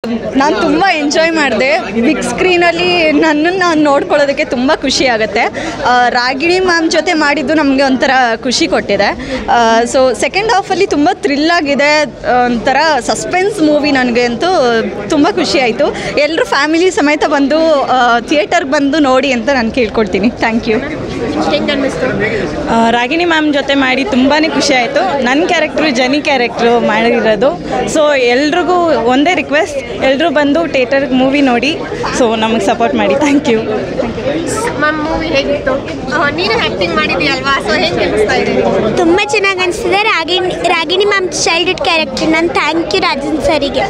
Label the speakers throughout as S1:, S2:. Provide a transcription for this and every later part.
S1: ನಾನು ತುಂಬ ಎಂಜಾಯ್ ಮಾಡಿದೆ ಬಿಗ್ ಸ್ಕ್ರೀನಲ್ಲಿ ನನ್ನನ್ನು ನಾನು ನೋಡ್ಕೊಳ್ಳೋದಕ್ಕೆ ತುಂಬ ಖುಷಿ ಆಗುತ್ತೆ ಆ, ರಾಗಿಣಿ ಮ್ಯಾಮ್ ಜೊತೆ ಮಾಡಿದ್ದು ನಮಗೆ ಒಂಥರ ಖುಷಿ ಕೊಟ್ಟಿದೆ ಸೊ ಸೆಕೆಂಡ್ ಹಾಫಲ್ಲಿ ತುಂಬ ಥ್ರಿಲ್ ಆಗಿದೆ ಆ, ಒಂಥರ ಸಸ್ಪೆನ್ಸ್ ಮೂವಿ ನನಗೆ ಅಂತೂ ತುಂಬ ಖುಷಿ ಆಯಿತು ಎಲ್ಲರೂ ಫ್ಯಾಮಿಲಿ ಸಮೇತ ಬಂದು ಥಿಯೇಟರ್ಗೆ ಬಂದು ನೋಡಿ ಅಂತ ನಾನು ಕೇಳ್ಕೊಳ್ತೀನಿ ಥ್ಯಾಂಕ್ ಯು
S2: ಹೆಂಗೆ ಅನ್ನಿಸ್ತು
S3: ಆ, ರಾಗಿಣಿ ಮ್ಯಾಮ್ ಜೊತೆ ಮಾಡಿ ತುಂಬಾ ಖುಷಿ ಆಯಿತು ನನ್ನ ಕ್ಯಾರೆಕ್ಟ್ರು ಜನಿ ಕ್ಯಾರೆಕ್ಟ್ರು ಮಾಡಿರೋದು ಸೊ ಎಲ್ರಿಗೂ ಒಂದೇ ರಿಕ್ವೆಸ್ಟ್ ಎಲ್ಲರೂ ಬಂದು ಥಿಯೇಟರ್ಗೆ ಮೂವಿ ನೋಡಿ ಸೊ ನಮಗೆ ಸಪೋರ್ಟ್ ಮಾಡಿ ಥ್ಯಾಂಕ್ ಯು
S2: ಮ್ಯಾಮ್ ಮೂವಿ ಹೇಗಿತ್ತು ಆ, ನೀನು ಆ್ಯಕ್ಟಿಂಗ್ ಮಾಡಿದೀಯಲ್ವಾ ಸೊ ಹೆಂಗೆ ಅನಿಸ್ತಾ ಇದೆ
S4: ತುಂಬ ಚೆನ್ನಾಗಿ ಅನಿಸ್ತಿದೆ Ragini Ragini ma'am childhood character ನಾನು ಥ್ಯಾಂಕ್ ಯು ರಾಜನ್ ಸರಿಗೆ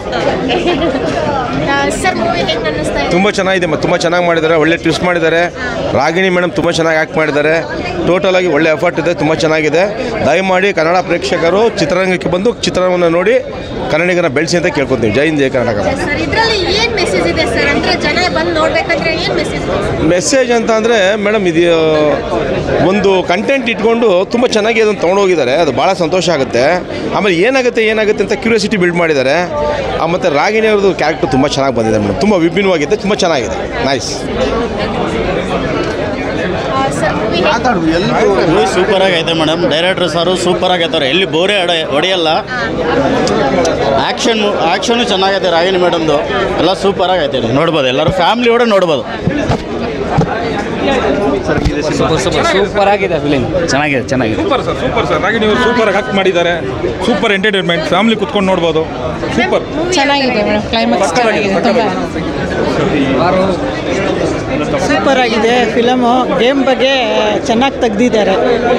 S2: ಸರ್ ಮೂವಿ ಹೆಂಗೆ ಅನ್ನಿಸ್ತಾ ಇದೆ
S5: ತುಂಬ ಚೆನ್ನಾಗಿದೆ ಮತ್ತು ತುಂಬ ಚೆನ್ನಾಗಿ ಮಾಡಿದ್ದಾರೆ ಒಳ್ಳೆ ಟ್ವಿಸ್ಟ್ ಮಾಡಿದ್ದಾರೆ ರಾಗಿಣಿ ಮೇಡಮ್ ತುಂಬ ಚೆನ್ನಾಗಿ ಆ್ಯಕ್ಟ್ ಮಾಡಿದ್ದಾರೆ ಟೋಟಲ್ ಆಗಿ ಒಳ್ಳೆ ಎಫರ್ಟ್ ಇದೆ ತುಂಬ ಚೆನ್ನಾಗಿದೆ ದಯಮಾಡಿ ಕನ್ನಡ ಪ್ರೇಕ್ಷಕರು ಚಿತ್ರರಂಗಕ್ಕೆ ಬಂದು ಚಿತ್ರವನ್ನು ನೋಡಿ ಕನ್ನಡಿಗರ ಬೆಳೆಸಿ ಅಂತ ಕೇಳ್ಕೊತೀವಿ ಜೈ ಹಿಂದ್ ಜೈ ಕರ್ನಾಟಕ
S2: ಸರ್ ಇದರಲ್ಲಿ ಏನು ಮೆಸೇಜ್ ಇದೆ ಸರ್ ಅಂದರೆ ಜನ ಬಂದು ನೋಡ್ಬೇಕಂದ್ರೆ ಏನು ಮೆಸೇಜ್
S5: ಮೆಸೇಜ್ ಅಂತ ಅಂದರೆ ಮೇಡಮ್ ಇದು ಒಂದು ಕಂಟೆಂಟ್ ಇಟ್ಕೊಂಡು ತುಂಬ ಚೆನ್ನಾಗಿ ಅದನ್ನು ತೊಗೊಂಡೋಗಿದ್ದಾರೆ ಅದು ಭಾಳ ಸಂತೋಷ ಆಗುತ್ತೆ ಆಮೇಲೆ ಏನಾಗುತ್ತೆ ಏನಾಗುತ್ತೆ ಅಂತ ಕ್ಯೂರಿಯಾಸಿಟಿ ಬಿಲ್ಡ್ ಮಾಡಿದ್ದಾರೆ ಆ, ಮತ್ತು ರಾಗಿಣಿ ಅವ್ರದ್ದು ಕ್ಯಾರೆಕ್ಟರ್ ತುಂಬ ಚೆನ್ನಾಗಿ ಬಂದಿದೆ ಮೇಡಮ್ ತುಂಬ ವಿಭಿನ್ನವಾಗಿದೆ ತುಂಬ ಚೆನ್ನಾಗಿದೆ nice
S2: sir movie
S6: movie super ಆಗೈತೆ ಮೇಡಮ್ ಡೈರೆಕ್ಟರ್ ಸರು ಸೂಪರ್ ಆಗೈತಾರೆ ಎಲ್ಲಿ ಬೋರೆ ಅಡ ಹೊಡೆಯಲ್ಲ ಆ್ಯಕ್ಷನ್ ಆ್ಯಕ್ಷನು ಚೆನ್ನಾಗೈತೆ ರಾಗಿಣಿ ಮೇಡಮ್ದು ಎಲ್ಲ ಸೂಪರ್ ಆಗೈತೆ ನೋಡ್ಬೋದು ಎಲ್ಲರೂ ಫ್ಯಾಮಿಲಿ ಕೂಡ ನೋಡ್ಬೋದು
S7: ಸೂಪರ್ ಆಗಿದೆ ಫಿಲಿಮ್ ಚೆನ್ನಾಗಿದೆ ಚೆನ್ನಾಗಿದೆ
S8: super sir super sir Ragini ಅವರು ಸೂಪರ್ ಆಗಿ ಮಾಡಿದ್ದಾರೆ ಸೂಪರ್ ಎಂಟರ್ಟೈನ್ಮೆಂಟ್ ಫ್ಯಾಮಿಲಿ ಕುತ್ಕೊಂಡು ನೋಡ್ಬೋದು ಸೂಪರ್
S3: ಚೆನ್ನಾಗಿದೆ ಮೇಡಮ್ ಕ್ಲೈಮ್ಯಾಕ್ಸ್
S9: ಸೂಪರ್ ಆಗಿದೆ ಫಿಲಮು ಗೇಮ್ ಬಗ್ಗೆ ಚೆನ್ನಾಗಿ ತೆಗ್ದಿದ್ದಾರೆ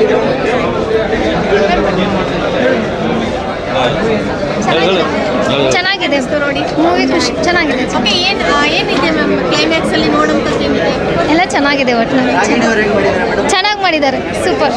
S2: ಚೆನ್ನಾಗಿದೆ ನೋಡಿ ಮೂವಿ ಖುಷಿ ಚೆನ್ನಾಗಿದೆ ಓಕೆ ಏನು ಏನಿದೆ ಮ್ಯಾಮ್ ಕ್ಲೈಮ್ಯಾಕ್ಸ್ ಅಲ್ಲಿ ನೋಡುವಂಥದ್ದು ಏನಿದೆ
S10: ಎಲ್ಲ ಚೆನ್ನಾಗಿದೆ ಒಟ್ಟಿನಲ್ಲಿ ಚೆನ್ನಾಗಿ ಮಾಡಿದ್ದಾರೆ ಸೂಪರ್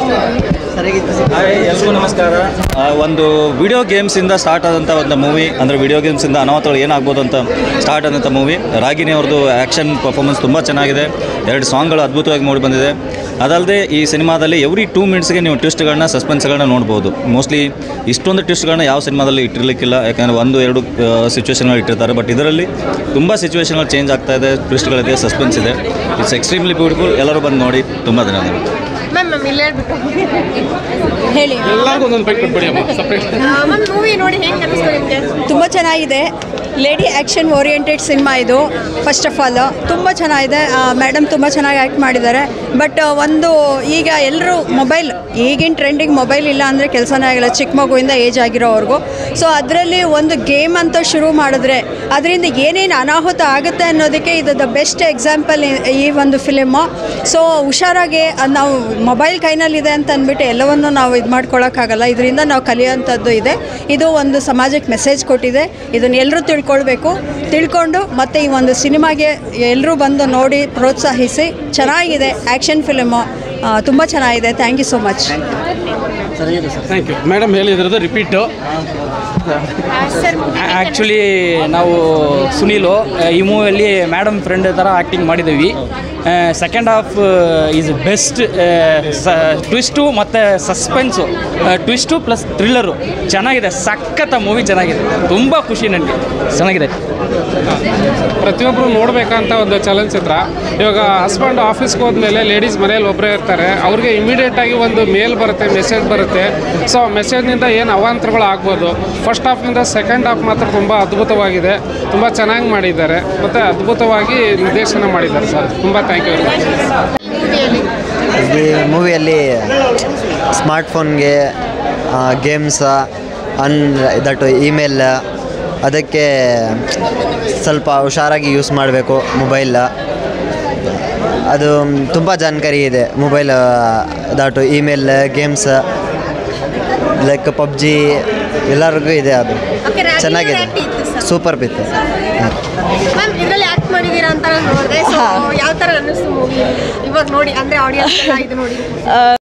S7: ಎಲ್ರಿಗೂ ನಮಸ್ಕಾರ ಆ, ಒಂದು ವಿಡಿಯೋ ಗೇಮ್ಸಿಂದ ಸ್ಟಾರ್ಟ್ ಆದಂಥ ಒಂದು ಮೂವಿ ಅಂದರೆ ವಿಡಿಯೋ ಗೇಮ್ಸಿಂದ ಅನಾಹುತಗಳು ಏನಾಗ್ಬೋದು ಅಂತ ಸ್ಟಾರ್ಟ್ ಆದಂಥ ಮೂವಿ ರಾಗಿಣಿ ಅವ್ರದ್ದು ಆ್ಯಕ್ಷನ್ ಪರ್ಫಾರ್ಮೆನ್ಸ್ ತುಂಬ ಚೆನ್ನಾಗಿದೆ ಎರಡು ಸಾಂಗ್ಗಳು ಅದ್ಭುತವಾಗಿ ಮೂಡಿ ಬಂದಿದೆ ಅದಲ್ಲದೆ ಈ ಸಿನಿಮಾದಲ್ಲಿ ಎವ್ರಿ ಟೂ ಮಿನಿಟ್ಸ್ಗೆ ನೀವು ಟ್ವಿಸ್ಟ್ಗಳನ್ನ ಸಸ್ಪೆನ್ಸ್ಗಳನ್ನ ನೋಡ್ಬೋದು ಮೋಸ್ಟ್ಲಿ ಇಷ್ಟೊಂದು ಟ್ವಿಸ್ಟ್ಗಳನ್ನ ಯಾವ ಸಿನಿಮಾದಲ್ಲಿ ಇಟ್ಟಿರಲಿಕ್ಕಿಲ್ಲ ಯಾಕಂದರೆ ಒಂದು ಎರಡು ಸಿಚುವೇಶನ್ಗಳು ಇಟ್ಟಿರ್ತಾರೆ ಬಟ್ ಇದರಲ್ಲಿ ತುಂಬ ಸಿಚುವೇಶನ್ಗಳು ಚೇಂಜ್ ಆಗ್ತಾ ಇದೆ ಟ್ವಿಸ್ಟ್ಗಳಿದೆ ಸಸ್ಪೆನ್ಸ್ ಇದೆ ಇಟ್ಸ್ ಎಕ್ಸ್ಟ್ರೀಮ್ಲಿ ಬ್ಯೂಟಿಫುಲ್ ಎಲ್ಲರೂ ಬಂದು ನೋಡಿ ತುಂಬ ಧನ್ಯವಾದಗಳು
S2: ಮ್ಯಾಮ್ ಮ್ಯಾಮ್ ಇಲ್ಲಿ ಹೇಳ್ಬಿಟ್ಟು
S1: ಹೇಳಿ
S8: ಎಲ್ಲರಿಗೂ ಒಂದೊಂದು ಬೈಕ್ ಕೊಟ್ಬಿಡಿ ಅಮ್ಮ ಸಪ್ರೇಟ್
S2: ಮ್ಯಾಮ್ ಮೂವಿ ನೋಡಿ ಹೆಂಗೆ ಅನಿಸ್ತು ನಿಮಗೆ
S1: ತುಂಬ ಚೆನ್ನಾಗಿದೆ ಲೇಡಿ ಆ್ಯಕ್ಷನ್ ಓರಿಯೆಂಟೆಡ್ ಸಿನಿಮಾ ಇದು ಫಸ್ಟ್ ಆಫ್ ಆಲ್ ತುಂಬ ಚೆನ್ನಾಗಿದೆ ಮೇಡಮ್ ತುಂಬ ಚೆನ್ನಾಗಿ ಆ್ಯಕ್ಟ್ ಮಾಡಿದ್ದಾರೆ ಬಟ್ ಒಂದು ಈಗ ಎಲ್ಲರೂ ಮೊಬೈಲ್ ಈಗಿನ ಟ್ರೆಂಡಿಗೆ ಮೊಬೈಲ್ ಇಲ್ಲ ಅಂದರೆ ಕೆಲಸನೇ ಆಗಿಲ್ಲ ಚಿಕ್ಕ ಮಗುವಿಂದ ಏಜ್ ಆಗಿರೋವ್ರಿಗೂ ಸೊ ಅದರಲ್ಲಿ ಒಂದು ಗೇಮ್ ಅಂತ ಶುರು ಮಾಡಿದ್ರೆ ಅದರಿಂದ ಏನೇನು ಅನಾಹುತ ಆಗುತ್ತೆ ಅನ್ನೋದಕ್ಕೆ ಇದು ದ ಬೆಸ್ಟ್ ಎಕ್ಸಾಂಪಲ್ ಈ ಒಂದು ಫಿಲಿಮು ಸೊ ಹುಷಾರಾಗಿ ಅದ್ ನಾವು ಮೊಬೈಲ್ ಕೈನಲ್ಲಿದೆ ಅಂತ ಅಂದ್ಬಿಟ್ಟು ಎಲ್ಲವನ್ನು ನಾವು ಇದು ಮಾಡ್ಕೊಳಕ್ಕಾಗಲ್ಲ ಇದರಿಂದ ನಾವು ಕಲಿಯೋಂಥದ್ದು ಇದೆ ಇದು ಒಂದು ಸಮಾಜಕ್ಕೆ ಮೆಸೇಜ್ ಕೊಟ್ಟಿದೆ ಇದನ್ನು ಎಲ್ಲರೂ ತಿಳ್ಕೊಳ್ಬೇಕು ತಿಳ್ಕೊಂಡು ಮತ್ತು ಈ ಒಂದು ಸಿನಿಮಾಗೆ ಎಲ್ಲರೂ ಬಂದು ನೋಡಿ ಪ್ರೋತ್ಸಾಹಿಸಿ ಚೆನ್ನಾಗಿದೆ ಆ್ಯಕ್ಷನ್ ಫಿಲಿಮು ತುಂಬ ಚೆನ್ನಾಗಿದೆ thank you so much
S8: thank you madam ಹೇಳಿದ್ರದ್ದು ರಿಪೀಟು
S2: ಸರ್
S7: ಆ್ಯಕ್ಚುಲಿ ನಾವು ಸುನೀಲು ಈ ಮೂವಿಯಲ್ಲಿ ಮೇಡಮ್ ಫ್ರೆಂಡ್ ಥರ ಆ್ಯಕ್ಟಿಂಗ್ ಮಾಡಿದ್ದೀವಿ second half is best twist ಮತ್ತು ಸಸ್ಪೆನ್ಸು ಟ್ವಿಸ್ಟು ಪ್ಲಸ್ ಥ್ರಿಲ್ಲರು ಚೆನ್ನಾಗಿದೆ ಸಖತ್ತ ಮೂವಿ ಚೆನ್ನಾಗಿದೆ ತುಂಬ ಖುಷಿ ನನಗೆ ಚೆನ್ನಾಗಿದೆ
S8: ಪ್ರತಿಯೊಬ್ಬರು ನೋಡ್ಬೇಕಂತ ಒಂದು ಚಲನಚಿತ್ರ ಇವಾಗ ಹಸ್ಬೆಂಡ್ ಆಫೀಸ್ಗೆ ಹೋದ್ಮೇಲೆ ಲೇಡೀಸ್ ಮನೇಲಿ ಒಬ್ಬರೇ ಇರ್ತಾರೆ ಅವ್ರಿಗೆ ಇಮಿಡಿಯೇಟ್ ಆಗಿ ಒಂದು ಮೇಲ್ ಬರುತ್ತೆ ಮೆಸೇಜ್ ಬರುತ್ತೆ ಸೊ ಮೆಸೇಜ್ನಿಂದ ಏನು ಅವಾಂತರಗಳು ಆಗ್ಬೋದು ಫಸ್ಟ್ ಹಾಫ್ನಿಂದ ಸೆಕೆಂಡ್ ಹಾಫ್ ಮಾತ್ರ ತುಂಬ ಅದ್ಭುತವಾಗಿದೆ ತುಂಬ ಚೆನ್ನಾಗಿ ಮಾಡಿದ್ದಾರೆ ಮತ್ತು ಅದ್ಭುತವಾಗಿ ನಿರ್ದೇಶನ ಮಾಡಿದ್ದಾರೆ ಸರ್ ತುಂಬ ಥ್ಯಾಂಕ್ ಯು ವೆರಿ ಮಚ್
S2: ಮೂವಿಯಲ್ಲಿ
S11: ಈ ಮೂವಿಯಲ್ಲಿ ಸ್ಮಾರ್ಟ್ಫೋನ್ಗೆ ಗೇಮ್ಸ್ ಅನ್ ದಟ್ ಇಮೇಲ್ ಅದಕ್ಕೆ ಸ್ವಲ್ಪ ಹುಷಾರಾಗಿ ಯೂಸ್ ಮಾಡಬೇಕು ಮೊಬೈಲ್ ಅದು ತುಂಬ ಜಾಣಕಾರಿ ಇದೆ mobile that email games like PUBG ಎಲ್ಲರಿಗೂ ಇದೆ ಅದು
S2: Okay, ರಾಗಿಣಿ
S11: ಚೆನ್ನಾಗಿದೆ
S2: ಅವ್ರ acting ಇತ್ತು sir.
S11: ಸೂಪರ್ ಬಿತ್ತು
S2: ಮ್ಯಾಮ್ ಇದರಲ್ಲಿ ಆಕ್ಟ್ ಮಾಡಿದ್ದೀರಾ ಅಂತ ನಾನು ನೋಡಿದೆ ಸೊ ಯಾವ ಥರ ಅನ್ನಿಸ್ತು ಮೂವಿ ಇವಾಗ ನೋಡಿ ಅಂದರೆ ಆಡಿಯನ್ಸ್ ಇದು ನೋಡಿ